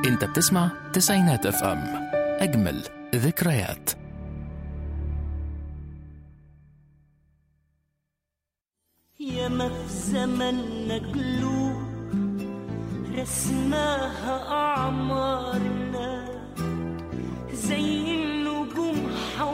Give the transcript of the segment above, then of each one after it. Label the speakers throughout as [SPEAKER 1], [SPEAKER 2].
[SPEAKER 1] انت بتسمع تسعينات اف ام اجمل ذكريات
[SPEAKER 2] ياما في زمننا قلوب رسماها أعمارنا زي النجوم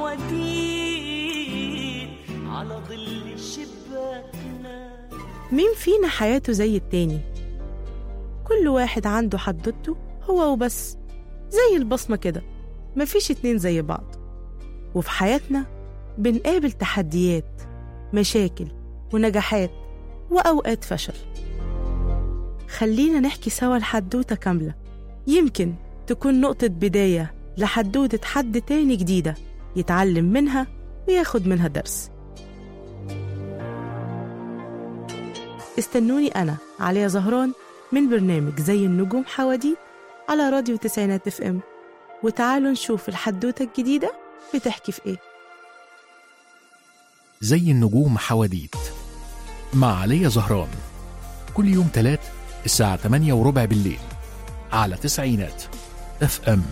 [SPEAKER 2] حواديت على ظل شباكنا
[SPEAKER 3] مين فينا حياته زي التاني كل واحد عنده حدوته هو وبس زي البصمة كده مفيش اتنين زي بعض وفي حياتنا بنقابل تحديات مشاكل ونجاحات وأوقات فشل خلينا نحكي سوا الحدوتة كاملة يمكن تكون نقطة بداية لحدوتة حد تاني جديدة يتعلم منها وياخد منها درس استنوني أنا عليا زهران من برنامج زي النجوم حواديت على راديو تسعينات اف ام وتعالوا نشوف الحدوتة الجديدة بتحكي في ايه
[SPEAKER 1] زي النجوم حواديت مع علي زهران كل يوم تلات الساعة 8 وربع بالليل على تسعينات اف ام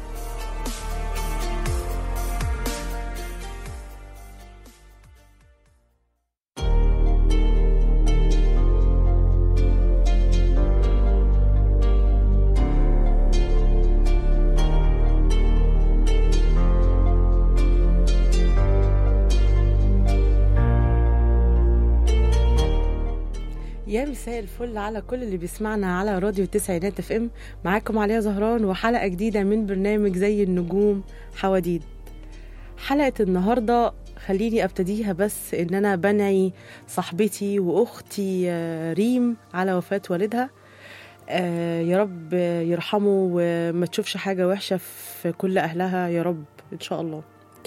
[SPEAKER 3] يا مساء الفل على كل اللي بيسمعنا على راديو تسعينات اف ام معاكم عليا زهران وحلقة جديدة من برنامج زي النجوم حواديت حلقة النهاردة خليني ابتديها بس ان انا بنعي صاحبتي واختي آه، ريم على وفاة والدها آه، يا رب يرحمه وما تشوفش حاجة وحشة في كل اهلها يا رب ان شاء الله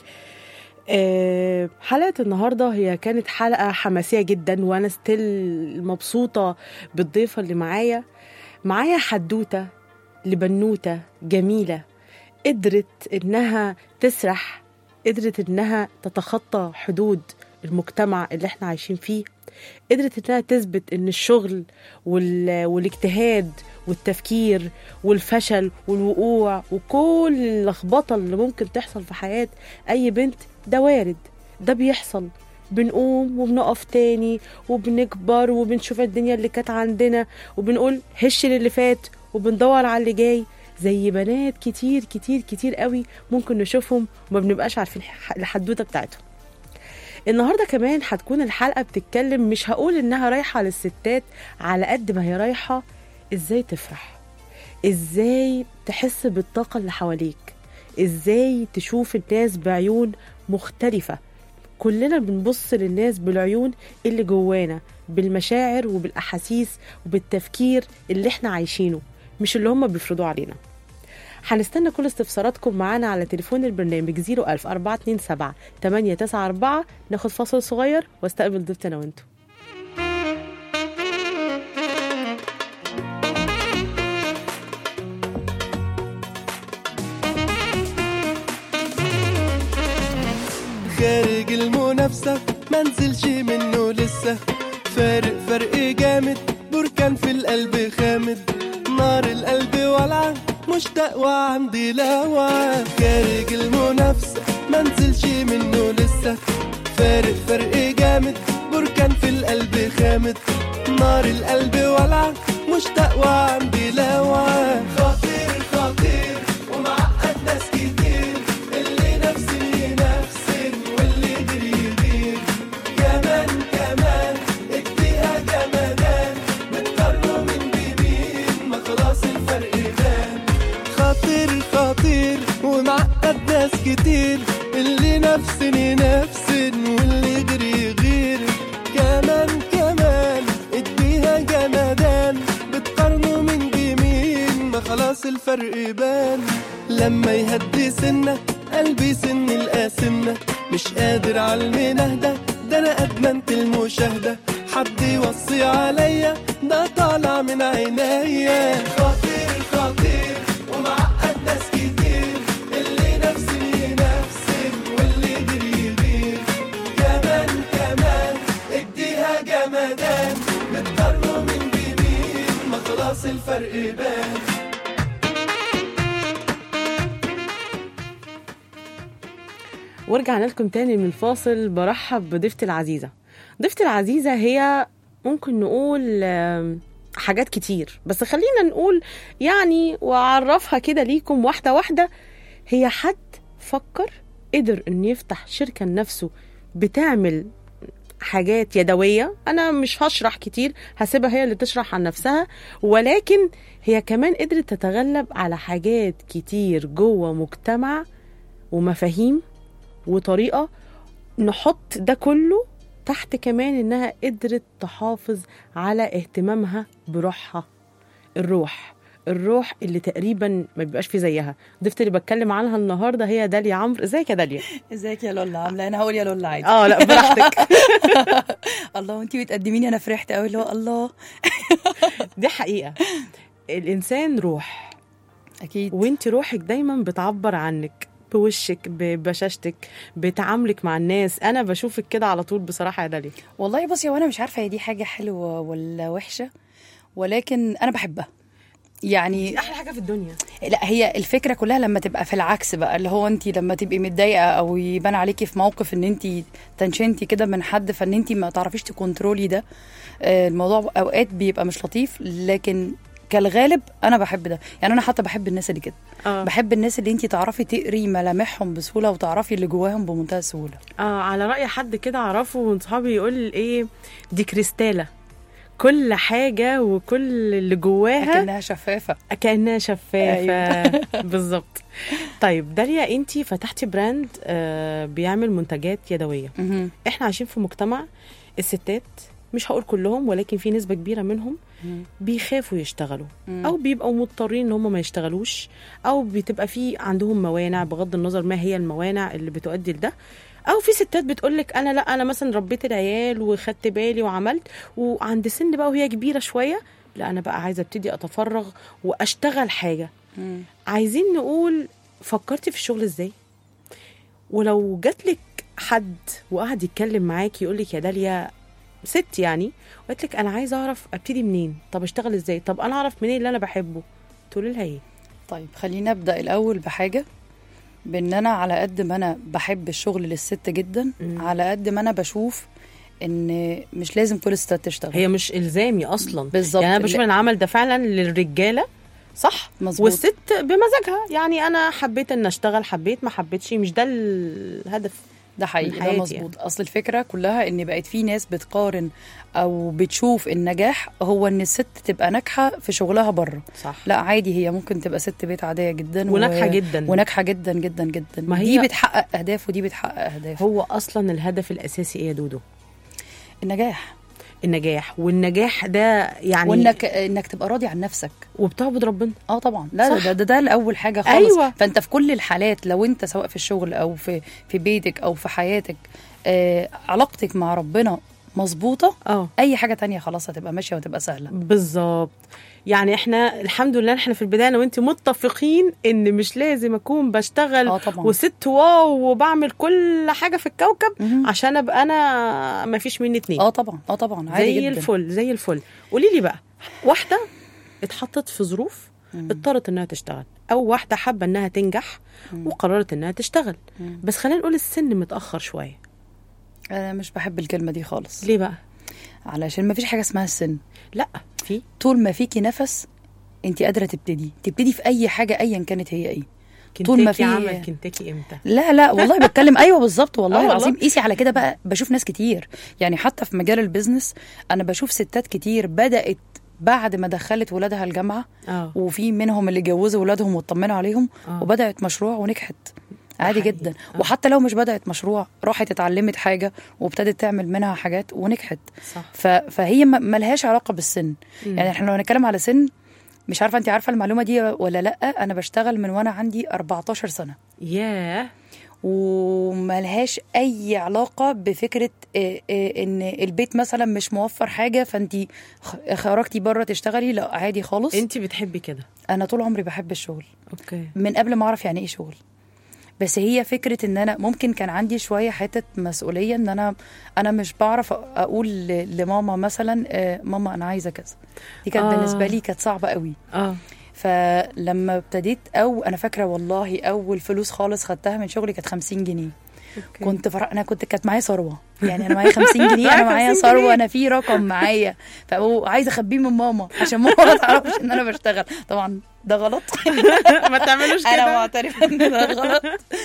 [SPEAKER 3] آه، حلقة النهاردة هي كانت حلقة حماسية جدا وأنا ستيل مبسوطة بالضيفة اللي معايا معايا حدوتة لبنوتة جميلة قدرت إنها تسرح قدرت إنها تتخطى حدود المجتمع اللي احنا عايشين فيه قدرت إنها تثبت إن الشغل وال... والاجتهاد والتفكير والفشل والوقوع وكل اللخبطة اللي ممكن تحصل في حياة أي بنت ده وارد ده بيحصل بنقوم وبنقف تاني وبنكبر وبنشوف الدنيا اللي كانت عندنا وبنقول هش للي فات وبندور على اللي جاي زي بنات كتير كتير كتير قوي ممكن نشوفهم وما بنبقاش عارفين الح- الحدوته بتاعتهم النهارده كمان هتكون الحلقه بتتكلم مش هقول انها رايحه للستات على قد ما هي رايحه ازاي تفرح ازاي تحس بالطاقه اللي حواليك ازاي تشوف الناس بعيون مختلفه كلنا بنبص للناس بالعيون اللي جوانا بالمشاعر وبالاحاسيس وبالتفكير اللي احنا عايشينه مش اللي هم بيفرضوه علينا هنستنى كل استفساراتكم معانا على تليفون البرنامج 01000 427 894 ناخد فاصل صغير واستقبل ضيفتي انا وانتم
[SPEAKER 4] خارج المنافسة منزلش منه لسه فارق فرق جامد بركان في القلب خامد نار القلب والعة مشتاق وعندي لوعة خارج المنافسة منزلش منه لسه فارق فرق جامد بركان في القلب خامد نار القلب والعة مشتاق وعندي لوعة خطير خطير ومعقد ناس كتير اللي نفسي نفسي واللي يدري يغير كمان كمان اديها جمدان بتقارنوا من بمين ما خلاص الفرق بان خطير خطير ومعقد ناس كتير اللي نفسني نفسن واللي يجري يغير كمان كمان اديها جمدان بتقارنوا من بمين ما خلاص الفرق بان لما يهدي سنة قلبي سن القاسمة مش قادر على المنهدة ده انا ادمنت المشاهدة حد يوصي عليا ده طالع من عينيا خطير خطير ومعقد ناس كتير اللي نفسي نفسي واللي يجري يغير كمان كمان اديها جمدان بتقارنوا من بمين ما خلاص الفرق بان
[SPEAKER 3] ورجعنا لكم تاني من الفاصل برحب بضيفتي العزيزة ضيفتي العزيزة هي ممكن نقول آم، حاجات كتير بس خلينا نقول يعني وأعرفها كده ليكم واحدة واحدة هي حد فكر قدر إنه يفتح شركة لنفسه بتعمل حاجات يدوية أنا مش هشرح كتير هسيبها هي اللي تشرح عن نفسها ولكن هي كمان قدرت تتغلب على حاجات كتير جوه مجتمع ومفاهيم وطريقة نحط ده كله تحت كمان إنها قدرت تحافظ على اهتمامها بروحها الروح الروح اللي تقريبا ما بيبقاش في زيها ضيفتي اللي بتكلم عنها النهارده هي داليا عمرو ازيك يا داليا
[SPEAKER 5] ازيك يا لولا عامله انا هقول يا لولا عادي
[SPEAKER 3] اه لا براحتك
[SPEAKER 5] الله وانتي بتقدميني انا فرحت قوي اللي هو الله
[SPEAKER 3] دي حقيقه الانسان روح
[SPEAKER 5] اكيد
[SPEAKER 3] وانت روحك دايما بتعبر عنك بوشك ببشاشتك بتعاملك مع الناس انا بشوفك كده على طول بصراحه يا داليا
[SPEAKER 5] والله بصي وانا مش عارفه هي دي حاجه حلوه ولا وحشه ولكن انا بحبها يعني
[SPEAKER 3] احلى حاجه في الدنيا
[SPEAKER 5] لا هي الفكره كلها لما تبقى في العكس بقى اللي هو انت لما تبقي متضايقه او يبان عليكي في موقف ان انت تنشنتي كده من حد فان انت ما تعرفيش تكنترولي ده آه، الموضوع اوقات بيبقى مش لطيف لكن كالغالب انا بحب ده يعني انا حتى بحب الناس اللي كده
[SPEAKER 3] اه
[SPEAKER 5] بحب الناس اللي انت تعرفي تقري ملامحهم بسهوله وتعرفي اللي جواهم بمنتهى السهوله
[SPEAKER 3] اه على راي حد كده اعرفه من صحابي يقول ايه دي كريستاله كل حاجه وكل اللي جواها
[SPEAKER 5] كانها شفافه
[SPEAKER 3] كانها شفافه بالظبط طيب داليا انت فتحتي براند آه بيعمل منتجات يدويه
[SPEAKER 5] مهم.
[SPEAKER 3] احنا عايشين في مجتمع الستات مش هقول كلهم ولكن في نسبه كبيره منهم
[SPEAKER 5] مم.
[SPEAKER 3] بيخافوا يشتغلوا
[SPEAKER 5] مم.
[SPEAKER 3] او بيبقوا مضطرين ان هم ما يشتغلوش او بتبقى في عندهم موانع بغض النظر ما هي الموانع اللي بتؤدي لده او في ستات بتقولك انا لا انا مثلا ربيت العيال وخدت بالي وعملت وعند سن بقى وهي كبيره شويه لا انا بقى عايزه ابتدي اتفرغ واشتغل حاجه
[SPEAKER 5] مم.
[SPEAKER 3] عايزين نقول فكرتي في الشغل ازاي ولو جاتلك حد وقعد يتكلم معاكي يقولك يا داليا ست يعني وقالت لك انا عايزه اعرف ابتدي منين طب اشتغل ازاي طب انا اعرف منين اللي انا بحبه تقولي لها ايه
[SPEAKER 5] طيب خلينا ابدا الاول بحاجه بان انا على قد ما انا بحب الشغل للست جدا
[SPEAKER 3] مم.
[SPEAKER 5] على قد ما انا بشوف ان مش لازم كل الستات تشتغل
[SPEAKER 3] هي مش الزامي اصلا
[SPEAKER 5] بالظبط.
[SPEAKER 3] يعني انا بشوف
[SPEAKER 5] لا.
[SPEAKER 3] ان العمل ده فعلا للرجاله صح
[SPEAKER 5] مظبوط.
[SPEAKER 3] والست بمزاجها يعني انا حبيت ان اشتغل حبيت ما حبيتش مش ده الهدف
[SPEAKER 5] ده حقيقي
[SPEAKER 3] من
[SPEAKER 5] ده
[SPEAKER 3] حياتي
[SPEAKER 5] مظبوط اصل الفكره كلها ان بقت في ناس بتقارن او بتشوف النجاح هو ان الست تبقى ناجحه في شغلها بره
[SPEAKER 3] صح
[SPEAKER 5] لا عادي هي ممكن تبقى ست بيت عاديه جدا
[SPEAKER 3] وناجحة جدا.
[SPEAKER 5] وناجحه جدا جدا جدا
[SPEAKER 3] ما هي-
[SPEAKER 5] دي بتحقق اهداف ودي بتحقق اهداف
[SPEAKER 3] هو اصلا الهدف الاساسي ايه يا دودو
[SPEAKER 5] النجاح
[SPEAKER 3] النجاح والنجاح ده يعني
[SPEAKER 5] وانك انك تبقى راضي عن نفسك
[SPEAKER 3] وبتعبد ربنا
[SPEAKER 5] اه طبعا لا
[SPEAKER 3] صح.
[SPEAKER 5] ده, ده ده الاول حاجه خالص
[SPEAKER 3] أيوة.
[SPEAKER 5] فانت في كل الحالات لو انت سواء في الشغل او في في بيتك او في حياتك آه علاقتك مع ربنا مظبوطه
[SPEAKER 3] اه
[SPEAKER 5] اي حاجه تانية خلاص هتبقى ماشيه وتبقى سهله
[SPEAKER 3] بالظبط يعني احنا الحمد لله احنا في البدايه انا وانت متفقين ان مش لازم اكون بشتغل
[SPEAKER 5] اه طبعا
[SPEAKER 3] وست واو وبعمل كل حاجه في الكوكب
[SPEAKER 5] مهم.
[SPEAKER 3] عشان ابقى انا ما فيش مني اتنين
[SPEAKER 5] اه طبعا اه طبعا عادي
[SPEAKER 3] زي
[SPEAKER 5] جدا
[SPEAKER 3] الفل زي الفل قولي لي بقى واحده اتحطت في ظروف اضطرت انها تشتغل او واحده حابه انها تنجح وقررت انها تشتغل
[SPEAKER 5] مم.
[SPEAKER 3] بس خلينا نقول السن متاخر شويه
[SPEAKER 5] انا مش بحب الكلمه دي خالص
[SPEAKER 3] ليه بقى
[SPEAKER 5] علشان ما فيش حاجه اسمها السن
[SPEAKER 3] لا في
[SPEAKER 5] طول ما فيكي نفس انت قادره تبتدي تبتدي في اي حاجه ايا كانت هي ايه طول ما
[SPEAKER 3] كنتاكي
[SPEAKER 5] في-
[SPEAKER 3] عمل كنتاكي امتى
[SPEAKER 5] لا لا والله بتكلم ايوه بالظبط والله
[SPEAKER 3] آه والله.
[SPEAKER 5] العظيم قيسي على كده بقى بشوف ناس كتير يعني حتى في مجال البيزنس انا بشوف ستات كتير بدات بعد ما دخلت ولادها الجامعه
[SPEAKER 3] اه
[SPEAKER 5] وفي منهم اللي جوزوا ولادهم واطمنوا عليهم
[SPEAKER 3] آه.
[SPEAKER 5] وبدات مشروع ونجحت عادي
[SPEAKER 3] حقيقي.
[SPEAKER 5] جدا
[SPEAKER 3] آه.
[SPEAKER 5] وحتى لو مش بدات مشروع راحت اتعلمت حاجه وابتدت تعمل منها حاجات ونجحت
[SPEAKER 3] صح
[SPEAKER 5] ف... فهي ما- ملهاش علاقه بالسن
[SPEAKER 3] مم.
[SPEAKER 5] يعني احنا لو هنتكلم على سن مش عارفه انت عارفه المعلومه دي ولا لا انا بشتغل من وانا عندي 14 سنه
[SPEAKER 3] ياه
[SPEAKER 5] وملهاش اي علاقه بفكره آه، آه، ان البيت مثلا مش موفر حاجه فانت خ- خرجتي بره تشتغلي لا عادي خالص
[SPEAKER 3] انت بتحبي كده
[SPEAKER 5] انا طول عمري بحب الشغل
[SPEAKER 3] اوكي
[SPEAKER 5] من قبل ما اعرف يعني ايه شغل بس هي فكره ان انا ممكن كان عندي شويه حته مسؤوليه ان انا انا مش بعرف اقول ل- لماما مثلا آه، ماما انا عايزه كذا دي كانت
[SPEAKER 3] آه.
[SPEAKER 5] آه. بالنسبه لي كانت صعبه قوي
[SPEAKER 3] اه
[SPEAKER 5] فلما ابتديت او انا فاكره والله اول فلوس خالص خدتها من شغلي كانت 50 جنيه
[SPEAKER 3] أوكي.
[SPEAKER 5] كنت فر... انا كنت كانت معايا ثروه يعني انا معايا 50 جنيه انا معايا
[SPEAKER 3] 50 جنيه.
[SPEAKER 5] ثروه انا في رقم معايا فعايزه اخبيه من ماما عشان ماما ما تعرفش ان انا بشتغل طبعا ده غلط
[SPEAKER 3] ما تعملوش
[SPEAKER 5] انا
[SPEAKER 3] كده
[SPEAKER 5] معترفه ان ده غلط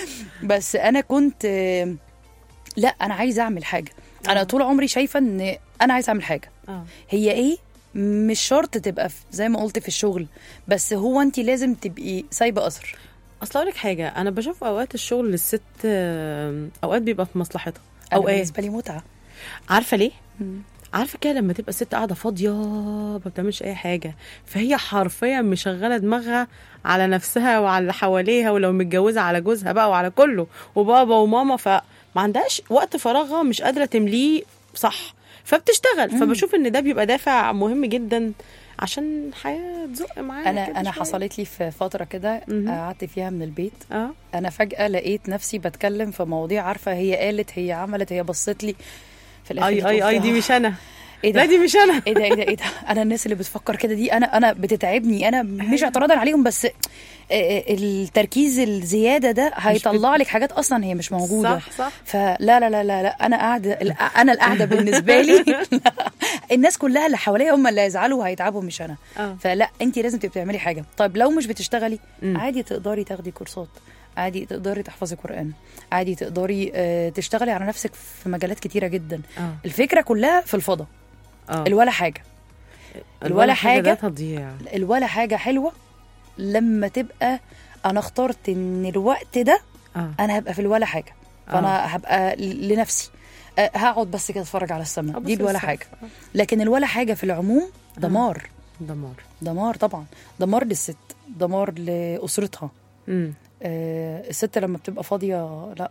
[SPEAKER 5] بس انا كنت آه، لا انا عايزه اعمل حاجه انا طول عمري شايفه ان انا عايزه اعمل حاجه
[SPEAKER 3] اه
[SPEAKER 5] هي ايه مش شرط تبقى في زي ما قلت في الشغل بس هو انت لازم تبقي سايبه اثر
[SPEAKER 3] اصل اقول لك حاجه انا بشوف اوقات الشغل للست آه، اوقات بيبقى في مصلحتها
[SPEAKER 5] أنا
[SPEAKER 3] اوقات
[SPEAKER 5] بالنسبه لي متعه
[SPEAKER 3] عارفه ليه عارفه كده لما تبقى ست قاعده فاضيه ما بتعملش اي حاجه فهي حرفيا مشغله دماغها على نفسها وعلى اللي حواليها ولو متجوزه على جوزها بقى وعلى كله وبابا وماما فما عندهاش وقت فراغها مش قادره تمليه صح فبتشتغل فبشوف ان ده بيبقى دافع مهم جدا عشان الحياه تزق معانا
[SPEAKER 5] انا
[SPEAKER 3] كده
[SPEAKER 5] انا
[SPEAKER 3] شوية.
[SPEAKER 5] حصلت لي في فتره كده
[SPEAKER 3] مهم.
[SPEAKER 5] قعدت فيها من البيت
[SPEAKER 3] اه
[SPEAKER 5] انا فجاه لقيت نفسي بتكلم في مواضيع عارفه هي قالت هي عملت هي بصت لي في الاخر
[SPEAKER 3] اي
[SPEAKER 5] جيت
[SPEAKER 3] اي
[SPEAKER 5] قلت
[SPEAKER 3] اي دي
[SPEAKER 5] آه،
[SPEAKER 3] مش انا
[SPEAKER 5] ايه
[SPEAKER 3] لا
[SPEAKER 5] ده
[SPEAKER 3] دي مش انا
[SPEAKER 5] ايه ده ايه ده ايه ده انا الناس اللي بتفكر كده دي انا انا بتتعبني انا مش اعتراضا عليهم بس آه، آه، التركيز الزياده ده هيطلع لك حاجات اصلا هي مش موجوده
[SPEAKER 3] صح صح
[SPEAKER 5] فلا لا لا لا لا انا قاعده الق- انا القاعده بالنسبه لي لا. الناس كلها اللي حواليا هم اللي هيزعلوا وهيتعبوا مش انا
[SPEAKER 3] اه
[SPEAKER 5] فلا انت لازم تبقي بتعملي حاجه طيب لو مش بتشتغلي
[SPEAKER 3] مم.
[SPEAKER 5] عادي تقدري تاخدي كورسات عادي تقدري تحفظي قران عادي تقدري آه، تشتغلي على نفسك في مجالات كتيره جدا
[SPEAKER 3] اه
[SPEAKER 5] الفكره كلها في الفضا
[SPEAKER 3] اه
[SPEAKER 5] الولا حاجه الولا
[SPEAKER 3] ده
[SPEAKER 5] حاجه
[SPEAKER 3] تضييع
[SPEAKER 5] الولا حاجه حلوه لما تبقى انا اخترت ان الوقت ده
[SPEAKER 3] اه
[SPEAKER 5] انا هبقى في الولا حاجه فانا هبقى ل- لنفسي أه، هقعد بس كده اتفرج على السماء دي الولا حاجه لكن الولا حاجه في العموم دمار
[SPEAKER 3] دمار
[SPEAKER 5] دمار طبعا دمار للست دمار لاسرتها
[SPEAKER 3] امم
[SPEAKER 5] أه الست لما بتبقى فاضيه لا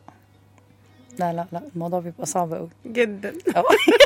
[SPEAKER 5] لا لا لا الموضوع بيبقى صعب قوي
[SPEAKER 3] جدا
[SPEAKER 5] أو-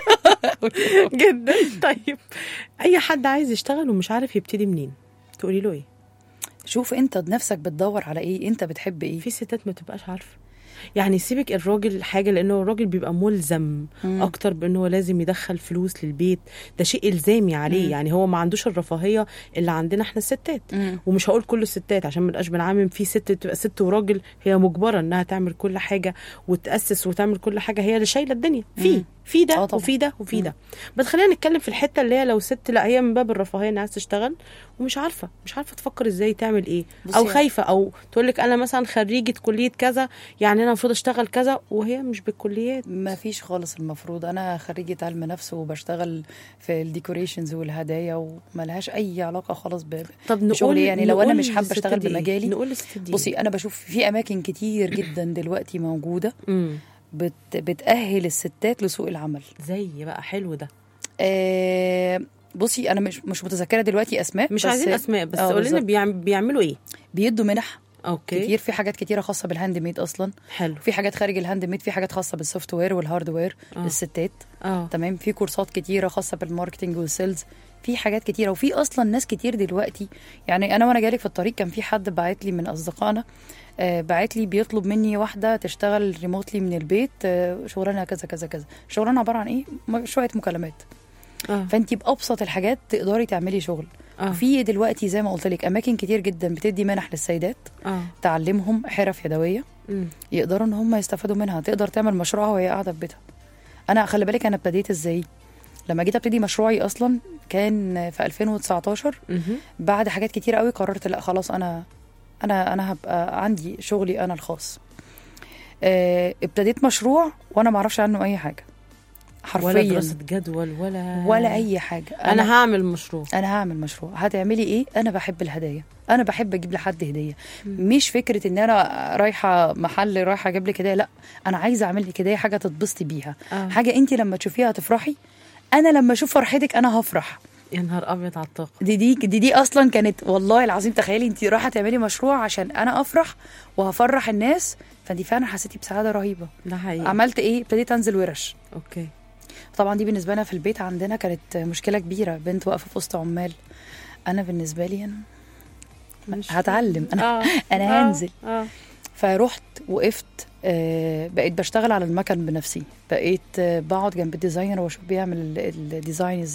[SPEAKER 3] جدا طيب اي حد عايز يشتغل ومش عارف يبتدي منين تقولي له ايه
[SPEAKER 5] شوف انت بنفسك بتدور على ايه انت بتحب ايه
[SPEAKER 3] في ستات ما تبقاش عارفه يعني سيبك الراجل حاجه لانه الراجل بيبقى ملزم
[SPEAKER 5] مم.
[SPEAKER 3] اكتر بانه هو لازم يدخل فلوس للبيت ده شيء الزامي عليه
[SPEAKER 5] مم.
[SPEAKER 3] يعني هو ما عندوش الرفاهيه اللي عندنا احنا الستات
[SPEAKER 5] مم.
[SPEAKER 3] ومش هقول كل الستات عشان ما نبقاش بنعمم في ست تبقى ست وراجل هي مجبره انها تعمل كل حاجه وتاسس وتعمل كل حاجه هي اللي شايله الدنيا في
[SPEAKER 5] مم.
[SPEAKER 3] في
[SPEAKER 5] آه
[SPEAKER 3] ده
[SPEAKER 5] طبعا.
[SPEAKER 3] وفي ده وفي ده بس خلينا نتكلم في الحته اللي هي لو ست لا هي من باب الرفاهيه انها عايزه تشتغل ومش عارفه مش عارفه تفكر ازاي تعمل ايه
[SPEAKER 5] بصي
[SPEAKER 3] او
[SPEAKER 5] يا-
[SPEAKER 3] خايفه او تقول لك انا مثلا خريجه كليه كذا يعني انا المفروض اشتغل كذا وهي مش بالكليات
[SPEAKER 5] ما فيش خالص المفروض انا خريجة علم نفس وبشتغل في الديكوريشنز والهدايا وملهاش اي علاقه خالص ب
[SPEAKER 3] طب نقول
[SPEAKER 5] بشغلي يعني لو أنا
[SPEAKER 3] نقول
[SPEAKER 5] مش حابة
[SPEAKER 3] للستات
[SPEAKER 5] أشتغل
[SPEAKER 3] دي إيه؟
[SPEAKER 5] بمجالي،
[SPEAKER 3] نقول للستات دي
[SPEAKER 5] بصي انا بشوف في اماكن كتير جدا دلوقتي موجوده
[SPEAKER 3] امم
[SPEAKER 5] بت بتاهل الستات لسوق العمل
[SPEAKER 3] زي بقى حلو ده
[SPEAKER 5] آه بصي انا مش مش متذكره دلوقتي اسماء
[SPEAKER 3] مش
[SPEAKER 5] بس
[SPEAKER 3] عايزين اسماء بس
[SPEAKER 5] آه،
[SPEAKER 3] قول لنا
[SPEAKER 5] بالظبط.
[SPEAKER 3] بيعم- بيعملوا ايه
[SPEAKER 5] بيدوا منح
[SPEAKER 3] اوكي
[SPEAKER 5] كتير في حاجات كتيره خاصه بالهاند ميد اصلا
[SPEAKER 3] حلو
[SPEAKER 5] في حاجات خارج الهاند ميد في حاجات خاصه بالسوفت وير والهارد وير
[SPEAKER 3] آه.
[SPEAKER 5] للستات
[SPEAKER 3] اه
[SPEAKER 5] تمام في كورسات كتيره خاصه بالماركتنج والسيلز في حاجات كتيره وفي اصلا ناس كتير دلوقتي يعني انا وانا جايلك في الطريق كان في حد باعت لي من اصدقائنا آه باعت لي بيطلب مني واحده تشتغل ريموتلي من البيت آه شغلانه كذا كذا كذا شغلانه عباره عن ايه م- شويه مكالمات
[SPEAKER 3] اه
[SPEAKER 5] فانت بابسط الحاجات تقدري تعملي شغل
[SPEAKER 3] اه
[SPEAKER 5] في دلوقتي زي ما قلت لك اماكن كتير جدا بتدي منح للسيدات
[SPEAKER 3] اه
[SPEAKER 5] تعلمهم حرف يدويه
[SPEAKER 3] مم.
[SPEAKER 5] يقدروا ان هم يستفادوا منها تقدر تعمل مشروعها وهي قاعده في بيتها انا خلي بالك انا ابتديت ازاي لما جيت ابتدي مشروعي اصلا كان في 2019
[SPEAKER 3] مهم.
[SPEAKER 5] بعد حاجات كتير قوي قررت لا خلاص انا انا انا هبقى عندي شغلي انا الخاص آه، ابتديت مشروع وانا ما اعرفش عنه اي حاجه
[SPEAKER 3] ولا
[SPEAKER 5] حرفيا
[SPEAKER 3] دراسه جدول ولا
[SPEAKER 5] ولا اي حاجه
[SPEAKER 3] انا هعمل مشروع
[SPEAKER 5] انا هعمل مشروع هتعملي ايه انا بحب الهدايا انا بحب اجيب لحد هديه مش فكره ان انا رايحه محل رايحه اجيب لك هديه لا انا عايزه اعمل لك هديه حاجه تتبسطي بيها
[SPEAKER 3] آه.
[SPEAKER 5] حاجه انت لما تشوفيها هتفرحي انا لما اشوف فرحتك انا هفرح
[SPEAKER 3] يا نهار ابيض على الطاقه
[SPEAKER 5] دي دي دي, دي اصلا كانت والله العظيم تخيلي انت رايحه تعملي مشروع عشان انا افرح وهفرح الناس فدي فعلا حسيتي بسعاده رهيبه
[SPEAKER 3] ده حقيقي
[SPEAKER 5] عملت ايه ابتديت انزل ورش
[SPEAKER 3] اوكي
[SPEAKER 5] طبعا دي بالنسبه لنا في البيت عندنا كانت مشكله كبيره بنت واقفه في وسط عمال انا بالنسبه لي انا
[SPEAKER 3] مش-
[SPEAKER 5] هتعلم انا
[SPEAKER 3] آه.
[SPEAKER 5] أنا
[SPEAKER 3] آه.
[SPEAKER 5] هنزل.
[SPEAKER 3] اه
[SPEAKER 5] فرحت وقفت آه، بقيت بشتغل على المكن بنفسي بقيت آه، بقعد جنب الديزاينر واشوف بيعمل ال- الديزاين ازاي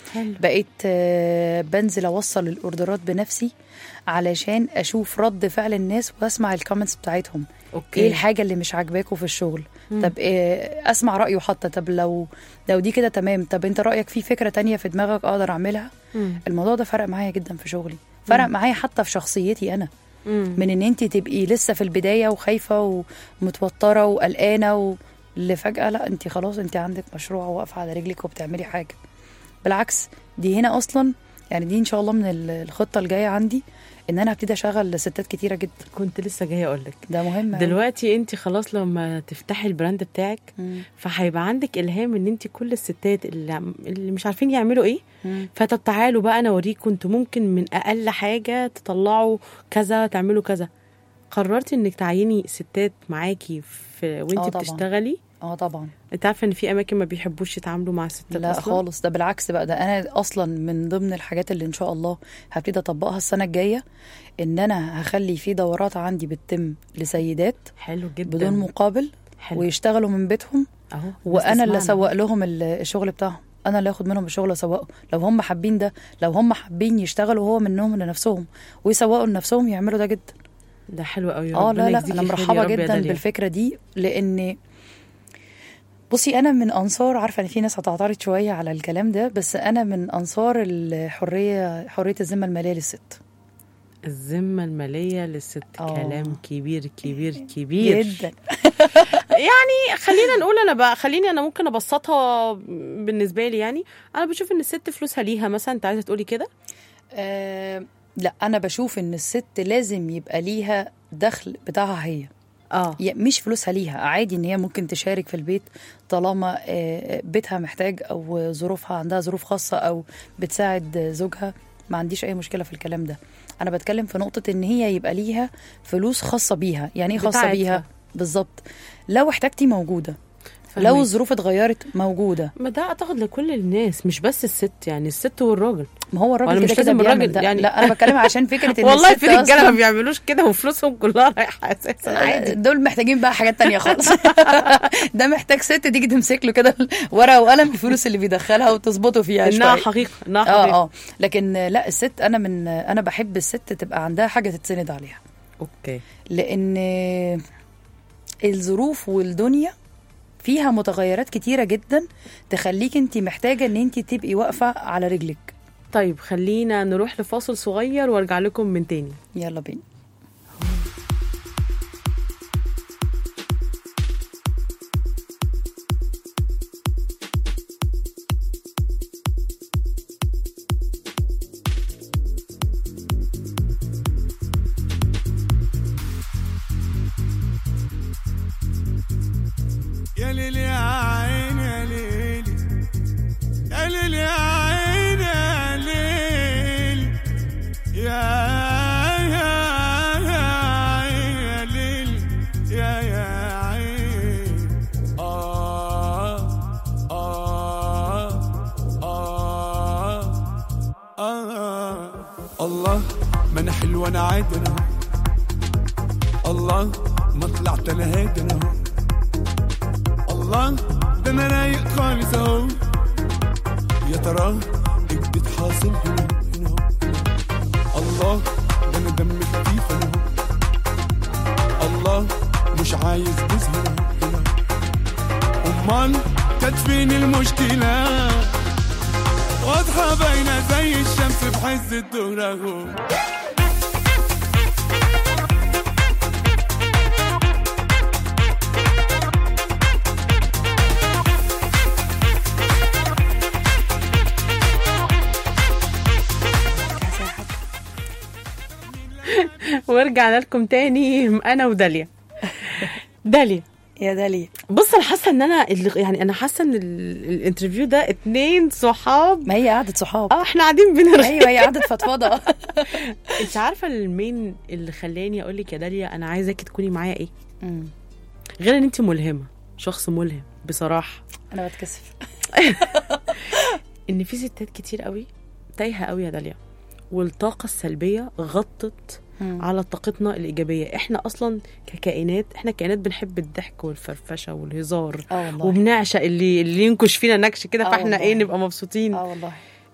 [SPEAKER 3] حلو.
[SPEAKER 5] بقيت آه، بنزل اوصل الاوردرات بنفسي علشان اشوف رد فعل الناس واسمع الكومنتس بتاعتهم
[SPEAKER 3] اوكي
[SPEAKER 5] ايه الحاجه اللي مش عاجباكوا في الشغل طب إيه اسمع رايه حتى طب لو لو دي كده تمام طب انت رايك في فكره تانية في دماغك اقدر اعملها
[SPEAKER 3] مم.
[SPEAKER 5] الموضوع ده فرق معايا جدا في شغلي فرق معايا حتى في شخصيتي انا
[SPEAKER 3] مم.
[SPEAKER 5] من ان انت تبقي لسه في البدايه وخايفه ومتوتره وقلقانه و... اللي فجاه لا انت خلاص انت عندك مشروع واقفه على رجلك وبتعملي حاجه بالعكس دي هنا اصلا يعني دي ان شاء الله من ال- الخطه الجايه عندي ان انا هبتدي اشغل ستات كتيره جدا
[SPEAKER 3] كنت لسه جايه اقول لك
[SPEAKER 5] ده مهم أوي.
[SPEAKER 3] دلوقتي انت خلاص لما تفتحي البراند بتاعك
[SPEAKER 5] مم.
[SPEAKER 3] فهيبقى عندك الهام ان انت كل الستات اللي, عم- اللي مش عارفين يعملوا ايه
[SPEAKER 5] مم.
[SPEAKER 3] فطب تعالوا بقى انا اوريكم انتوا ممكن من اقل حاجه تطلعوا كذا تعملوا كذا قررتي انك تعيني ستات معاكي في
[SPEAKER 5] آه
[SPEAKER 3] وانت
[SPEAKER 5] طبعاً.
[SPEAKER 3] بتشتغلي
[SPEAKER 5] اه طبعا
[SPEAKER 3] انت عارفه ان في اماكن ما بيحبوش يتعاملوا مع الستات
[SPEAKER 5] لا
[SPEAKER 3] أصلاً؟
[SPEAKER 5] خالص ده بالعكس بقى ده انا اصلا من ضمن الحاجات اللي ان شاء الله هبتدي اطبقها السنه الجايه ان انا هخلي في دورات عندي بتتم لسيدات
[SPEAKER 3] حلو جدا
[SPEAKER 5] بدون مقابل
[SPEAKER 3] حلو.
[SPEAKER 5] ويشتغلوا من بيتهم
[SPEAKER 3] اهو
[SPEAKER 5] وانا اللي
[SPEAKER 3] بتسمعنا.
[SPEAKER 5] اسوق لهم ال- الشغل بتاعهم انا اللي اخد منهم الشغل واسوقه لو هم حابين ده لو هم حابين يشتغلوا هو منهم لنفسهم ويسوقوا لنفسهم يعملوا ده جدا
[SPEAKER 3] ده حلو قوي
[SPEAKER 5] اه لا لا انا مرحبه جدا
[SPEAKER 3] بالفكره
[SPEAKER 5] بالفكره دي لان بصي انا من انصار عارفه ان في ناس هتعترض شويه على الكلام ده بس انا من انصار الحريه حريه الذمه الماليه للست
[SPEAKER 3] الذمه الماليه للست
[SPEAKER 5] آه.
[SPEAKER 3] كلام كبير كبير كبير
[SPEAKER 5] جدا
[SPEAKER 3] يعني خلينا نقول انا بقى خليني انا ممكن ابسطها بالنسبه لي يعني انا بشوف ان الست فلوسها ليها مثلا انت عايزه تقولي كده
[SPEAKER 5] آه لا انا بشوف ان الست لازم يبقى ليها دخل بتاعها هي
[SPEAKER 3] اه
[SPEAKER 5] يا- مش فلوسها ليها عادي ان هي ممكن تشارك في البيت طالما آه، بيتها محتاج او ظروفها عندها ظروف خاصه او بتساعد زوجها ما عنديش اي مشكله في الكلام ده انا بتكلم في نقطه ان هي يبقى ليها فلوس خاصه بيها يعني ايه خاصه
[SPEAKER 3] بتاعتها.
[SPEAKER 5] بيها بالظبط لو احتاجتي موجوده لو
[SPEAKER 3] فهمك.
[SPEAKER 5] الظروف اتغيرت موجوده
[SPEAKER 3] ما ده اعتقد لكل الناس مش بس الست يعني الست والراجل
[SPEAKER 5] ما هو
[SPEAKER 3] وأنا
[SPEAKER 5] الراجل
[SPEAKER 3] مش
[SPEAKER 5] كده كده
[SPEAKER 3] لازم
[SPEAKER 5] بيعمل
[SPEAKER 3] الراجل
[SPEAKER 5] ده
[SPEAKER 3] يعني-
[SPEAKER 5] لا انا بتكلم عشان فكره ان
[SPEAKER 3] والله
[SPEAKER 5] الست
[SPEAKER 3] في رجاله ما
[SPEAKER 5] أصلاً-
[SPEAKER 3] بيعملوش كده وفلوسهم كلها رايحه اساسا عادي
[SPEAKER 5] دول محتاجين بقى حاجات تانية خالص ده محتاج ست تيجي تمسك له كده ورقه وقلم الفلوس اللي بيدخلها وتظبطه فيها
[SPEAKER 3] انها
[SPEAKER 5] شويه
[SPEAKER 3] حقيقه انها
[SPEAKER 5] اه
[SPEAKER 3] حقيقه
[SPEAKER 5] اه لكن لا الست انا من انا بحب الست تبقى عندها حاجه تتسند عليها
[SPEAKER 3] اوكي
[SPEAKER 5] لان الظروف والدنيا فيها متغيرات كتيره جدا تخليك انت محتاجه ان انت تبقي واقفه على رجلك
[SPEAKER 3] طيب خلينا نروح لفاصل صغير وارجع لكم من تاني
[SPEAKER 5] يلا بينا
[SPEAKER 6] يا ليل يا عين يا ليل يا ليل يا عين يا ليل يا يا يا عين يا ليل يا يا عين آه آه آه آه الله ما أنا حلو أنا عادي أنا الله ما طلعت أنا هادي أنا أهو. الله ده انا رايق خالص اهو يا ترى ايه بتحاصل هنا هنا أهو. الله ده انا دم خفيف انا أهو. الله مش عايز بوز هنا هنا امال كانت فين المشكله واضحه باينه زي الشمس في حز الظهر اهو
[SPEAKER 3] ورجعنا لكم تاني انا وداليا داليا
[SPEAKER 5] يا داليا
[SPEAKER 3] بص انا حاسه ان انا اللي يعني انا حاسه ان ال- الانترفيو ده اتنين صحاب
[SPEAKER 5] ما هي قعده صحاب
[SPEAKER 3] اه احنا قاعدين بنرغي
[SPEAKER 5] ايوه هي قعده فضفضه
[SPEAKER 3] انت عارفه المين اللي خلاني اقول لك يا داليا انا عايزاكي تكوني معايا ايه
[SPEAKER 5] مم.
[SPEAKER 3] غير ان انت ملهمه شخص ملهم بصراحه
[SPEAKER 5] انا بتكسف
[SPEAKER 3] ان في ستات كتير قوي تايهه قوي يا داليا والطاقه السلبيه غطت
[SPEAKER 5] مم.
[SPEAKER 3] على طاقتنا الايجابيه احنا اصلا ككائنات احنا كائنات بنحب الضحك والفرفشه والهزار
[SPEAKER 5] اه والله
[SPEAKER 3] وبنعشق اللي اللي ينكش فينا نكش كده
[SPEAKER 5] آه
[SPEAKER 3] فاحنا
[SPEAKER 5] والله.
[SPEAKER 3] ايه نبقى مبسوطين
[SPEAKER 5] اه والله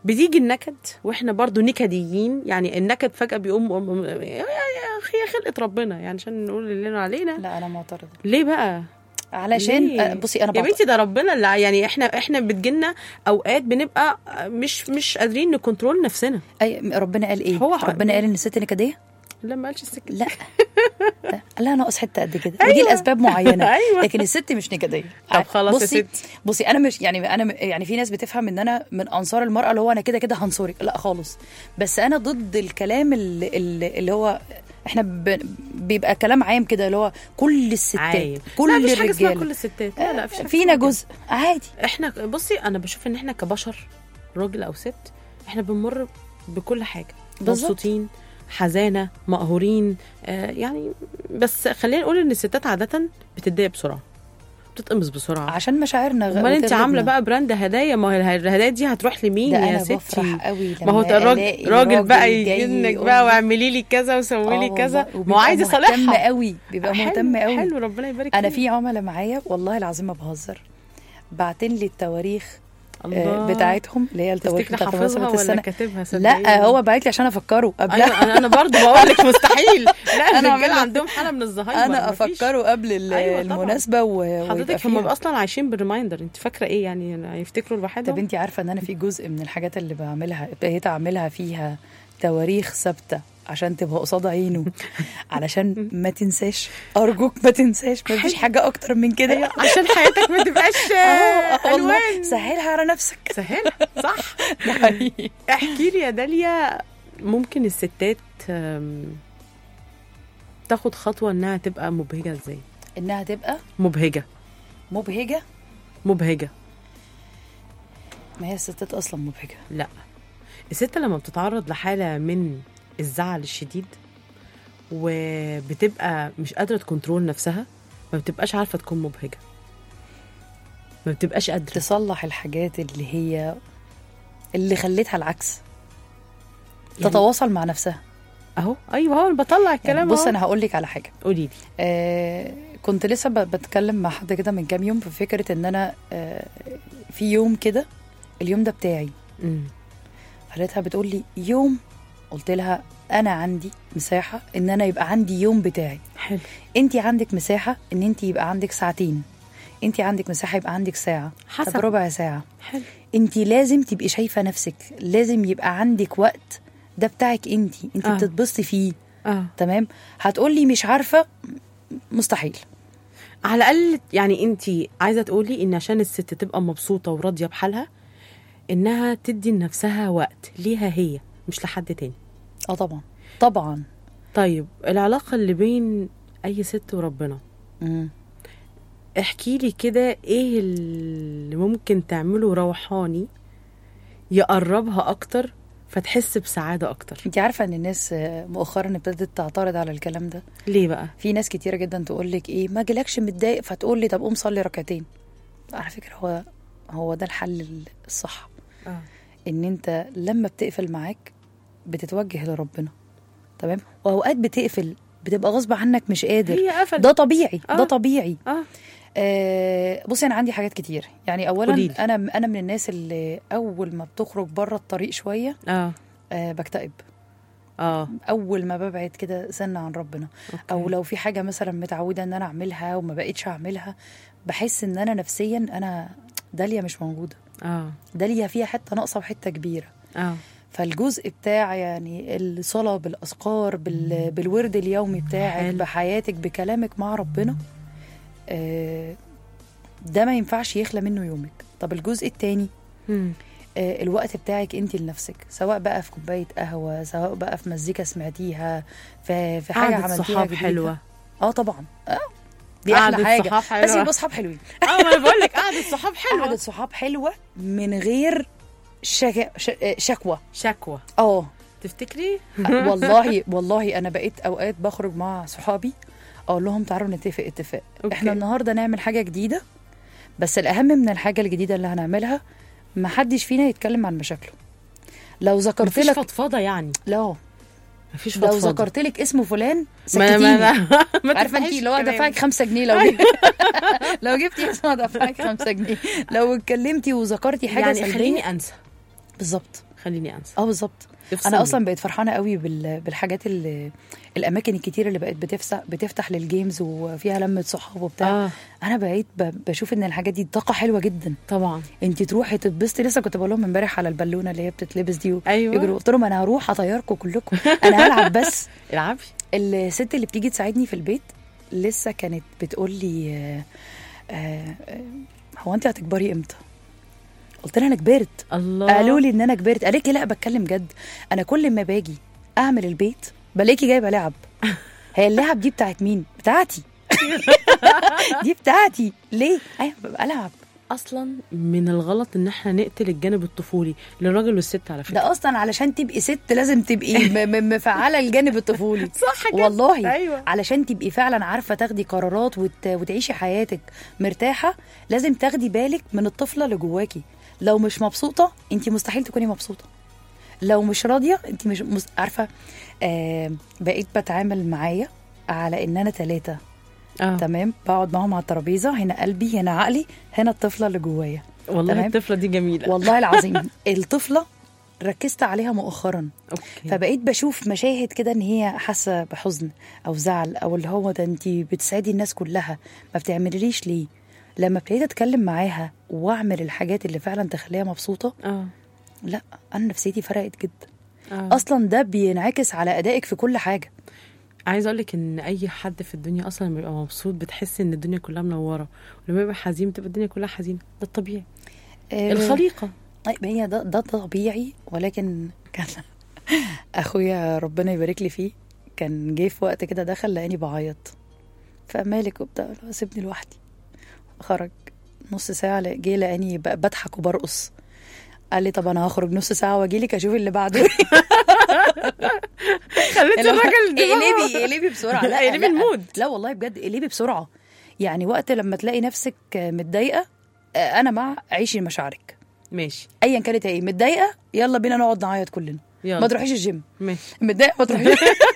[SPEAKER 3] بتيجي النكد واحنا برضو نكديين يعني النكد فجاه بيقوم أم- أم- يا يا اخي يا خلقه ربنا يعني عشان نقول اللي لنا علينا
[SPEAKER 5] لا انا معترضه
[SPEAKER 3] ليه بقى
[SPEAKER 5] علشان
[SPEAKER 3] ليه؟
[SPEAKER 5] آه، بصي انا
[SPEAKER 3] يا
[SPEAKER 5] بعت-
[SPEAKER 3] بنتي ده ربنا اللي يعني احنا احنا بتجيلنا اوقات بنبقى مش مش قادرين نكنترول نفسنا
[SPEAKER 5] أي ربنا قال ايه
[SPEAKER 3] هو
[SPEAKER 5] ربنا قال ان الست نكديه
[SPEAKER 3] لا ما قالش السكه
[SPEAKER 5] لا لا ناقص حته قد كده ودي لاسباب معينه
[SPEAKER 3] أيوة.
[SPEAKER 5] لكن الست مش نكديه
[SPEAKER 3] طب خلاص يا
[SPEAKER 5] بصي
[SPEAKER 3] ستي.
[SPEAKER 5] بصي انا مش يعني انا م- يعني في ناس بتفهم ان انا من انصار المراه اللي هو انا كده كده هنصرك لا خالص بس انا ضد الكلام اللي, اللي اللي هو احنا ب... بيبقى كلام عام كده اللي هو كل الستات
[SPEAKER 3] عايب.
[SPEAKER 5] كل
[SPEAKER 3] لا مفيش حاجه اسمها
[SPEAKER 5] الرجال
[SPEAKER 3] كل الستات لا لا مفيش حاجة
[SPEAKER 5] فينا
[SPEAKER 3] اسمها
[SPEAKER 5] جزء عادي
[SPEAKER 3] كده. احنا بصي انا بشوف ان احنا كبشر راجل او ست احنا بنمر بكل حاجه
[SPEAKER 5] بالظبط.
[SPEAKER 3] مبسوطين حزانه مقهورين آه يعني بس خلينا نقول ان الستات عاده بتتضايق بسرعه بتتقمص بسرعه
[SPEAKER 5] عشان مشاعرنا غ-
[SPEAKER 3] امال انت
[SPEAKER 5] وتغلبنا.
[SPEAKER 3] عامله بقى براند هدايا ما هي الهدايا دي هتروح لمين
[SPEAKER 5] ده
[SPEAKER 3] يا
[SPEAKER 5] انا
[SPEAKER 3] ستي
[SPEAKER 5] بفرح قوي
[SPEAKER 3] ما هو
[SPEAKER 5] لما
[SPEAKER 3] الراجل
[SPEAKER 5] ألاقي
[SPEAKER 3] راجل بقى
[SPEAKER 5] جاي
[SPEAKER 3] يجي لك
[SPEAKER 5] يقول
[SPEAKER 3] بقى
[SPEAKER 5] لي-
[SPEAKER 3] واعملي لي كذا وسوي لي
[SPEAKER 5] آه
[SPEAKER 3] كذا
[SPEAKER 5] والله.
[SPEAKER 3] ما هو
[SPEAKER 5] وبيبقى
[SPEAKER 3] عايز
[SPEAKER 5] مهتم
[SPEAKER 3] يصالحها
[SPEAKER 5] قوي بيبقى
[SPEAKER 3] حلو،
[SPEAKER 5] مهتم قوي
[SPEAKER 3] حلو ربنا يبارك
[SPEAKER 5] انا
[SPEAKER 3] فيه.
[SPEAKER 5] في عملاء معايا والله العظيم ما بهزر بعتين لي التواريخ آه،
[SPEAKER 3] الله.
[SPEAKER 5] بتاعتهم اللي هي التواريخ
[SPEAKER 3] تفتكري
[SPEAKER 5] بتاعت
[SPEAKER 3] حافظها
[SPEAKER 5] مناسبة
[SPEAKER 3] ولا
[SPEAKER 5] السنه
[SPEAKER 3] كاتبها صدقيني؟
[SPEAKER 5] لا هو بعت لي عشان افكره قبلها
[SPEAKER 3] ايوه انا انا برضه بقول لك مستحيل لا
[SPEAKER 5] أنا
[SPEAKER 3] الرجاله
[SPEAKER 5] أعمل لك-
[SPEAKER 3] عندهم حاله من الزهايمر
[SPEAKER 5] انا
[SPEAKER 3] مفيش.
[SPEAKER 5] افكره قبل ال-
[SPEAKER 3] أيوة طبعاً.
[SPEAKER 5] المناسبه و- ويبقى
[SPEAKER 3] حضرتك هم
[SPEAKER 5] فيها.
[SPEAKER 3] اصلا عايشين بالريمايندر انت فاكره ايه يعني يفتكروا لوحدهم
[SPEAKER 5] طب انت عارفه ان انا في جزء من الحاجات اللي بعملها بقيت اعملها فيها تواريخ ثابته عشان تبقى قصاد عينه علشان ما تنساش ارجوك ما تنساش ما فيش حاجه اكتر من كده
[SPEAKER 3] أيوة، عشان حياتك ما تبقاش
[SPEAKER 5] اه والله
[SPEAKER 3] الوان
[SPEAKER 5] سهلها على نفسك
[SPEAKER 3] سهل صح
[SPEAKER 5] ده حقيقي.
[SPEAKER 3] احكي لي يا داليا ممكن الستات أم، تاخد خطوه انها تبقى مبهجه ازاي
[SPEAKER 5] انها تبقى
[SPEAKER 3] مبهجه
[SPEAKER 5] مبهجه
[SPEAKER 3] مبهجه
[SPEAKER 5] ما هي الستات اصلا مبهجه
[SPEAKER 3] لا الست لما بتتعرض لحاله من الزعل الشديد وبتبقى مش قادره تكنترول نفسها ما بتبقاش عارفه تكون مبهجه ما بتبقاش قادره
[SPEAKER 5] تصلح الحاجات اللي هي اللي خلتها العكس
[SPEAKER 3] يعني-
[SPEAKER 5] تتواصل مع نفسها
[SPEAKER 3] اهو ايوه هو انا بطلع
[SPEAKER 5] يعني
[SPEAKER 3] الكلام
[SPEAKER 5] بص
[SPEAKER 3] أهو.
[SPEAKER 5] انا هقول لك على حاجه
[SPEAKER 3] قولي لي
[SPEAKER 5] آه كنت لسه ب- بتكلم مع حد كده من كام يوم في فكره ان انا آه في يوم كده اليوم ده بتاعي
[SPEAKER 3] أمم.
[SPEAKER 5] فلقيتها بتقول لي يوم قلت لها انا عندي مساحه ان انا يبقى عندي يوم بتاعي
[SPEAKER 3] حلو
[SPEAKER 5] انت عندك مساحه ان انت يبقى عندك ساعتين انت عندك مساحه يبقى عندك ساعه
[SPEAKER 3] حسب.
[SPEAKER 5] طب ربع ساعه
[SPEAKER 3] حلو
[SPEAKER 5] انت لازم تبقي شايفه نفسك لازم يبقى عندك وقت ده بتاعك انت انت
[SPEAKER 3] آه.
[SPEAKER 5] بتتبسطي فيه
[SPEAKER 3] اه
[SPEAKER 5] تمام هتقولي مش عارفه مستحيل
[SPEAKER 3] على الاقل يعني انت عايزه تقولي ان عشان الست تبقى مبسوطه وراضيه بحالها انها تدي لنفسها وقت ليها هي مش لحد تاني
[SPEAKER 5] اه طبعا طبعا
[SPEAKER 3] طيب العلاقه اللي بين اي ست وربنا
[SPEAKER 5] مم.
[SPEAKER 3] احكي لي كده ايه اللي ممكن تعمله روحاني يقربها اكتر فتحس بسعاده اكتر
[SPEAKER 5] انت عارفه ان الناس آه، مؤخرا ابتدت تعترض على الكلام ده
[SPEAKER 3] ليه بقى
[SPEAKER 5] في ناس كتيره جدا تقول لك ايه ما جالكش متضايق فتقول لي طب قوم صلي ركعتين على فكره هو هو ده الحل الصح
[SPEAKER 3] آه.
[SPEAKER 5] ان انت لما بتقفل معاك بتتوجه لربنا تمام واوقات بتقفل بتبقى غصب عنك مش قادر
[SPEAKER 3] هي قفلت
[SPEAKER 5] ده طبيعي
[SPEAKER 3] آه.
[SPEAKER 5] ده طبيعي
[SPEAKER 3] اه
[SPEAKER 5] آه بصي انا عندي حاجات كتير يعني اولا
[SPEAKER 3] قوليلي.
[SPEAKER 5] انا انا من الناس اللي اول ما بتخرج بره الطريق شويه
[SPEAKER 3] اه
[SPEAKER 5] آه بكتئب
[SPEAKER 3] اه
[SPEAKER 5] اول ما ببعد كده سنه عن ربنا
[SPEAKER 3] أوكي.
[SPEAKER 5] او لو في حاجه مثلا متعوده ان انا اعملها وما بقتش اعملها بحس ان انا نفسيا انا داليا مش موجوده
[SPEAKER 3] اه
[SPEAKER 5] داليا فيها حته ناقصه وحته كبيره
[SPEAKER 3] اه
[SPEAKER 5] فالجزء بتاع يعني الصلاة بالأذكار بال... بالورد اليومي بتاعك
[SPEAKER 3] حلو.
[SPEAKER 5] بحياتك بكلامك مع ربنا آه، ده ما ينفعش يخلى منه يومك طب الجزء التاني
[SPEAKER 3] مم.
[SPEAKER 5] آه، الوقت بتاعك انت لنفسك سواء بقى في كوبايه قهوه سواء بقى في مزيكا سمعتيها في في حاجه
[SPEAKER 3] قعدة
[SPEAKER 5] عملتيها
[SPEAKER 3] صحاب
[SPEAKER 5] جديدة.
[SPEAKER 3] حلوه
[SPEAKER 5] اه طبعا اه دي
[SPEAKER 3] قعدة
[SPEAKER 5] احلى حاجه
[SPEAKER 3] صحاب
[SPEAKER 5] بس
[SPEAKER 3] حلوة.
[SPEAKER 5] يبقوا صحاب حلوين
[SPEAKER 3] اه ما انا بقول لك قعدة صحاب
[SPEAKER 5] قعدة
[SPEAKER 3] حلوه
[SPEAKER 5] صحاب حلوه من غير شك... ش... آه، شكوى
[SPEAKER 3] شكوى
[SPEAKER 5] اه
[SPEAKER 3] تفتكري
[SPEAKER 5] والله والله انا بقيت اوقات بخرج مع صحابي اقول لهم تعالوا نتفق اتفاق
[SPEAKER 3] أوكي.
[SPEAKER 5] احنا النهارده نعمل حاجه جديده بس الاهم من الحاجه الجديده اللي هنعملها ما حدش فينا يتكلم عن مشاكله لو ذكرت
[SPEAKER 3] مفيش
[SPEAKER 5] لك
[SPEAKER 3] فضفضه يعني
[SPEAKER 5] لا
[SPEAKER 3] مفيش
[SPEAKER 5] لو
[SPEAKER 3] فضفضه
[SPEAKER 5] ذكرت لك اسم فلان
[SPEAKER 3] ما
[SPEAKER 5] سكتيني
[SPEAKER 3] ما ما
[SPEAKER 5] عارفه انت
[SPEAKER 3] تفتحيش
[SPEAKER 5] اللي هو
[SPEAKER 3] الكلام.
[SPEAKER 5] دفعك خمسة جنيه لو جبت لو جبتي اسمه دفعك خمسة جنيه لو اتكلمتي وذكرتي حاجه
[SPEAKER 3] يعني
[SPEAKER 5] سلبيه
[SPEAKER 3] خليني انسى
[SPEAKER 5] بالظبط
[SPEAKER 3] خليني انسى
[SPEAKER 5] اه بالظبط
[SPEAKER 3] افصلني.
[SPEAKER 5] انا اصلا بقيت فرحانه قوي بال... بالحاجات اللي الاماكن الكتير اللي بقت بتفسح بتفتح للجيمز وفيها لمه صحاب وبتاع
[SPEAKER 3] اه
[SPEAKER 5] انا بقيت ب... بشوف ان الحاجات دي طاقه حلوه جدا
[SPEAKER 3] طبعا
[SPEAKER 5] انت تروحي تتبسطي لسه كنت بقول لهم امبارح على البالونه اللي هي بتتلبس دي
[SPEAKER 3] أيوة.
[SPEAKER 5] يجروا قلت لهم انا هروح اطيركم كلكم انا هلعب بس
[SPEAKER 3] العبي
[SPEAKER 5] الست اللي بتيجي تساعدني في البيت لسه كانت بتقول لي آه، آه، آه، هو انت هتكبري امتى قلت لها انا كبرت
[SPEAKER 3] الله
[SPEAKER 5] قالوا لي ان انا كبرت قالت لي لا بتكلم جد انا كل ما باجي اعمل البيت بلاقي جايبه لعب هي اللعب دي بتاعت مين بتاعتي دي بتاعتي ليه ايوه ببقى العب
[SPEAKER 3] اصلا من الغلط ان احنا نقتل الجانب الطفولي للراجل والست على فكره
[SPEAKER 5] ده اصلا علشان تبقي ست لازم تبقي م- م- مفعله الجانب الطفولي
[SPEAKER 3] صح كده.
[SPEAKER 5] والله
[SPEAKER 3] أيوة.
[SPEAKER 5] علشان تبقي فعلا عارفه تاخدي قرارات وت... وتعيشي حياتك مرتاحه لازم تاخدي بالك من الطفله اللي جواكي لو مش مبسوطه انت مستحيل تكوني مبسوطه لو مش راضيه انت مش مس... عارفه آه بقيت بتعامل معايا على ان انا ثلاثه
[SPEAKER 3] اه
[SPEAKER 5] تمام بقعد معاهم على الترابيزه هنا قلبي هنا عقلي هنا الطفله اللي جوايا
[SPEAKER 3] والله
[SPEAKER 5] تمام.
[SPEAKER 3] الطفله دي جميله
[SPEAKER 5] والله العظيم الطفله ركزت عليها مؤخرا
[SPEAKER 3] اوكي
[SPEAKER 5] فبقيت بشوف مشاهد كده ان هي حاسه بحزن او زعل او اللي هو ده انت بتساعدي الناس كلها ما بتعمليش ليه لما ابتديت اتكلم معاها واعمل الحاجات اللي فعلا تخليها مبسوطه
[SPEAKER 3] اه
[SPEAKER 5] لا انا نفسيتي فرقت جدا
[SPEAKER 3] اه
[SPEAKER 5] اصلا ده بينعكس على ادائك في كل حاجه
[SPEAKER 3] عايزه اقول لك ان اي حد في الدنيا اصلا لما يبقى مبسوط بتحس ان الدنيا كلها منوره ولما يبقى حزين بتبقى الدنيا كلها حزينه ده الطبيعي
[SPEAKER 5] آه،
[SPEAKER 3] الخليقه
[SPEAKER 5] طيب هي ده ده طبيعي ولكن كان اخويا ربنا يبارك لي فيه كان جه في وقت كده دخل لقاني بعيط فمالك وبتاع قلت له سيبني لوحدي خرج نص ساعة لا- جه لقاني ب- بضحك وبرقص قال لي طب انا هخرج نص ساعة واجي لك اشوف اللي بعده
[SPEAKER 3] خليت
[SPEAKER 5] اللي هو
[SPEAKER 3] الراجل دماغه-
[SPEAKER 5] اقلبي اقلبي بسرعة لا
[SPEAKER 3] اقلبي
[SPEAKER 5] لا.
[SPEAKER 3] المود.
[SPEAKER 5] لا والله بجد اقلبي بسرعة يعني وقت لما تلاقي نفسك متضايقة انا مع عيشي مشاعرك
[SPEAKER 3] ماشي
[SPEAKER 5] ايا كانت ايه متضايقه يلا بينا نقعد نعيط كلنا
[SPEAKER 3] يلا.
[SPEAKER 5] ما تروحيش الجيم
[SPEAKER 3] ماشي
[SPEAKER 5] متضايقه ما تروحيش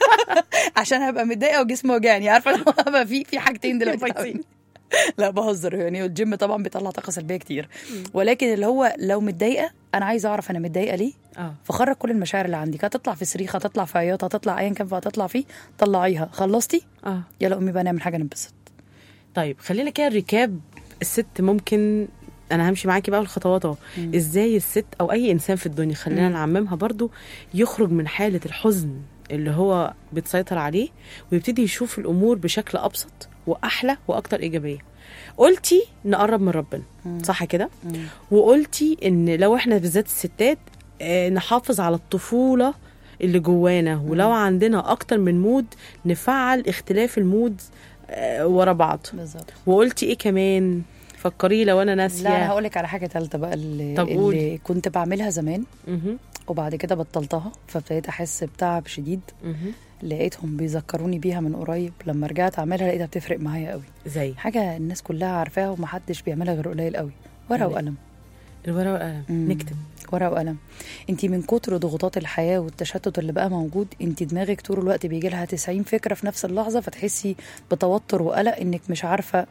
[SPEAKER 5] عشان هبقى متضايقه وجسمي وجعني عارفه لو هبقى في في حاجتين دلوقتي
[SPEAKER 3] بايظين.
[SPEAKER 5] لا بهزر يعني الجيم طبعا بيطلع طاقه سلبيه كتير ولكن اللي هو لو متضايقه انا عايزه اعرف انا متضايقه ليه
[SPEAKER 3] اه
[SPEAKER 5] فخرج كل المشاعر اللي عندك هتطلع في صريخ هتطلع في عياط هتطلع ايا كان هتطلع فيه طلعيها خلصتي
[SPEAKER 3] اه
[SPEAKER 5] يلا قومي بقى نعمل حاجه ننبسط
[SPEAKER 3] طيب خلينا كده الركاب الست ممكن انا همشي معاكي بقى الخطوات اهو ازاي الست او اي انسان في الدنيا خلينا نعممها برضو يخرج من حاله الحزن اللي هو بتسيطر عليه ويبتدي يشوف الامور بشكل ابسط واحلى واكتر ايجابيه قلتي نقرب من ربنا صح كده وقلتي ان لو احنا بالذات الستات آه، نحافظ على الطفوله اللي جوانا ولو عندنا اكتر من مود نفعل اختلاف المود آه، ورا بعض
[SPEAKER 5] بالظبط
[SPEAKER 3] وقلتي ايه كمان فكري لو انا ناسيه
[SPEAKER 5] لا انا هقول لك على حاجه ثالثه بقى اللي,
[SPEAKER 3] طب قولي.
[SPEAKER 5] اللي كنت بعملها زمان
[SPEAKER 3] مهم.
[SPEAKER 5] وبعد كده بطلتها فابتديت احس بتعب شديد
[SPEAKER 3] مهم.
[SPEAKER 5] لقيتهم بيذكروني بيها من قريب لما رجعت اعملها لقيتها بتفرق معايا قوي
[SPEAKER 3] زي
[SPEAKER 5] حاجه الناس كلها عارفاها ومحدش بيعملها غير قليل قوي ورقه
[SPEAKER 3] يعني
[SPEAKER 5] وقلم
[SPEAKER 3] الورقه والقلم
[SPEAKER 5] مم.
[SPEAKER 3] نكتب
[SPEAKER 5] ورقه وقلم انت من كتر ضغوطات الحياه والتشتت اللي بقى موجود انت دماغك طول الوقت بيجي لها 90 فكره في نفس اللحظه فتحسي بتوتر وقلق انك مش عارفه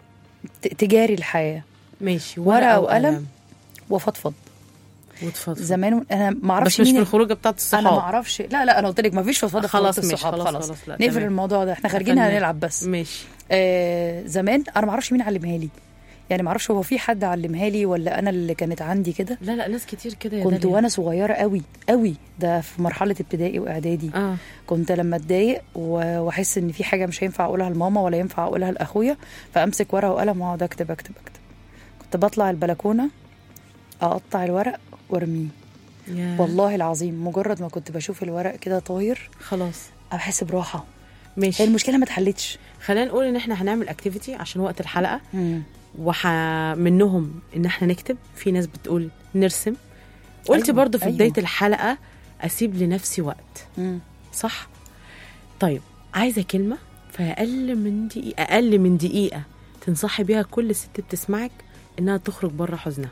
[SPEAKER 5] ت- تجاري الحياه
[SPEAKER 3] ماشي
[SPEAKER 5] ورقة وقلم. وفضفض
[SPEAKER 3] وتفضفض
[SPEAKER 5] زمان انا ما اعرفش
[SPEAKER 3] بس مش
[SPEAKER 5] مين
[SPEAKER 3] في الخروجه بتاعت
[SPEAKER 5] انا ما
[SPEAKER 3] الصحاب
[SPEAKER 5] اعرفش لا لا انا قلت لك ما فيش فضفضه في
[SPEAKER 3] خلاص
[SPEAKER 5] خروجة
[SPEAKER 3] ماشي،
[SPEAKER 5] الصحاب
[SPEAKER 3] خلاص،
[SPEAKER 5] خلاص,
[SPEAKER 3] خلاص، لا،
[SPEAKER 5] نقفل
[SPEAKER 3] تمام.
[SPEAKER 5] الموضوع ده احنا خارجين
[SPEAKER 3] قفلنا.
[SPEAKER 5] هنلعب بس
[SPEAKER 3] ماشي
[SPEAKER 5] آه زمان انا ما اعرفش مين علمها لي يعني ما اعرفش هو في حد علمها لي ولا انا اللي كانت عندي كده
[SPEAKER 3] لا لا ناس كتير كده يا
[SPEAKER 5] كنت
[SPEAKER 3] داليا.
[SPEAKER 5] وانا صغيره قوي قوي ده في مرحله ابتدائي واعدادي
[SPEAKER 3] اه
[SPEAKER 5] كنت لما اتضايق و- واحس ان في حاجه مش هينفع اقولها لماما ولا ينفع اقولها لاخويا فامسك ورقه وقلم واقعد اكتب اكتب اكتب كنت بطلع البلكونه اقطع الورق وارميه
[SPEAKER 3] يا.
[SPEAKER 5] والله العظيم مجرد ما كنت بشوف الورق كده طاير
[SPEAKER 3] خلاص
[SPEAKER 5] بحس براحه
[SPEAKER 3] ماشي
[SPEAKER 5] هي المشكله ما اتحلتش
[SPEAKER 3] خلينا نقول ان احنا هنعمل اكتيفيتي عشان وقت الحلقه وح منهم ان احنا نكتب في ناس بتقول نرسم قلت
[SPEAKER 5] أيوة،
[SPEAKER 3] برضو في
[SPEAKER 5] أيوة.
[SPEAKER 3] بدايه الحلقه اسيب لنفسي وقت
[SPEAKER 5] مم.
[SPEAKER 3] صح طيب عايزه كلمه في اقل من دقيقه اقل من دقيقه تنصحي بيها كل ست بتسمعك انها تخرج بره حزنها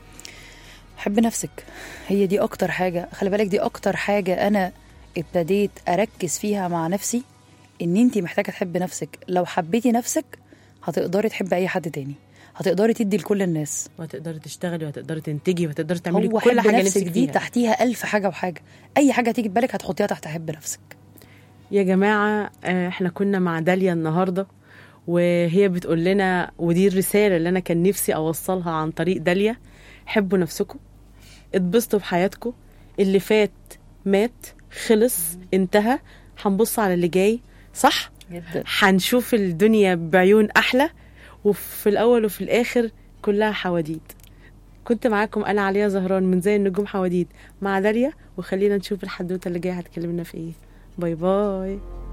[SPEAKER 5] حب نفسك هي دي اكتر حاجه خلي بالك دي اكتر حاجه انا ابتديت اركز فيها مع نفسي ان انت محتاجه تحبي نفسك لو حبيتي نفسك هتقدري تحبي اي حد تاني هتقدري تدي لكل الناس
[SPEAKER 3] وهتقدري تشتغلي وهتقدري تنتجي وهتقدري تعملي
[SPEAKER 5] هو
[SPEAKER 3] كل
[SPEAKER 5] حب
[SPEAKER 3] حاجه
[SPEAKER 5] نفسك
[SPEAKER 3] نفسك
[SPEAKER 5] دي
[SPEAKER 3] فيها
[SPEAKER 5] تحتيها ألف حاجه وحاجه اي حاجه تيجي في بالك هتحطيها تحت حب نفسك
[SPEAKER 3] يا جماعة آه، احنا كنا مع داليا النهاردة وهي بتقول لنا ودي الرسالة اللي أنا كان نفسي أوصلها عن طريق داليا حبوا نفسكم اتبسطوا بحياتكم اللي فات مات خلص انتهى هنبص على اللي جاي صح
[SPEAKER 5] جدا
[SPEAKER 3] هنشوف الدنيا بعيون أحلى وفي الأول وفي الآخر كلها حواديت كنت معاكم أنا عليا زهران من زي النجوم حواديت مع داليا وخلينا نشوف الحدوتة اللي جاية هتكلمنا في إيه باي باي